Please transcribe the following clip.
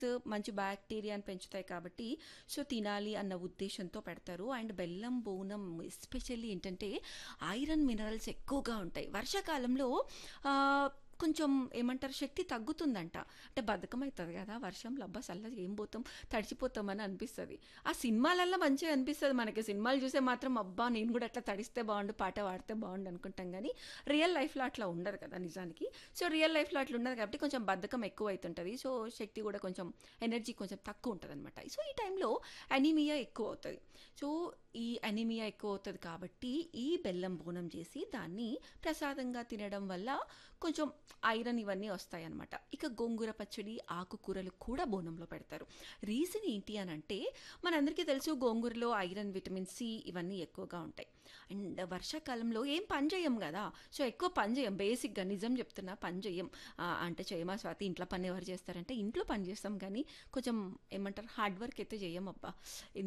మంచి బ్యాక్టీరియాని పెంచుతాయి కాబట్టి సో తినాలి అన్న ఉద్దేశంతో పెడతారు అండ్ బెల్లం బోనం ఎస్పెషల్లీ ఏంటంటే ఐరన్ మినరల్స్ ఎక్కువగా ఉంటాయి వర్షాకాలంలో ఆ, కొంచెం ఏమంటారు శక్తి తగ్గుతుందంట అంటే బద్ధకం అవుతుంది కదా వర్షంలో అబ్బా చల్లగా ఏం పోతాం తడిచిపోతామని అనిపిస్తుంది ఆ సినిమాలల్లో మంచిగా అనిపిస్తుంది మనకి సినిమాలు చూసే మాత్రం అబ్బా నేను కూడా అట్లా తడిస్తే బాగుండు పాట పాడితే బాగుండు అనుకుంటాం కానీ రియల్ లైఫ్లో అట్లా ఉండదు కదా నిజానికి సో రియల్ లైఫ్లో అట్లా ఉండదు కాబట్టి కొంచెం బద్ధకం ఎక్కువ అవుతుంటుంది సో శక్తి కూడా కొంచెం ఎనర్జీ కొంచెం తక్కువ ఉంటుంది అనమాట సో ఈ టైంలో అనీమియా ఎక్కువ అవుతుంది సో ఈ అనీమియా ఎక్కువ అవుతుంది కాబట్టి ఈ బెల్లం బోనం చేసి దాన్ని ప్రసాదంగా తినడం వల్ల కొంచెం ఐరన్ ఇవన్నీ వస్తాయి అనమాట ఇక గోంగూర పచ్చడి ఆకుకూరలు కూడా బోనంలో పెడతారు రీజన్ ఏంటి అని అంటే మనందరికీ తెలుసు గోంగూరలో ఐరన్ విటమిన్ సి ఇవన్నీ ఎక్కువగా ఉంటాయి అండ్ వర్షాకాలంలో ఏం పని చేయం కదా సో ఎక్కువ పని చేయం బేసిక్గా నిజం చెప్తున్నా పని చేయం ఆ, అంటే చేయమా స్వాతి ఇంట్లో పని ఎవరు చేస్తారంటే ఇంట్లో పని చేస్తాం కానీ కొంచెం ఏమంటారు హార్డ్ వర్క్ అయితే చేయం అబ్బా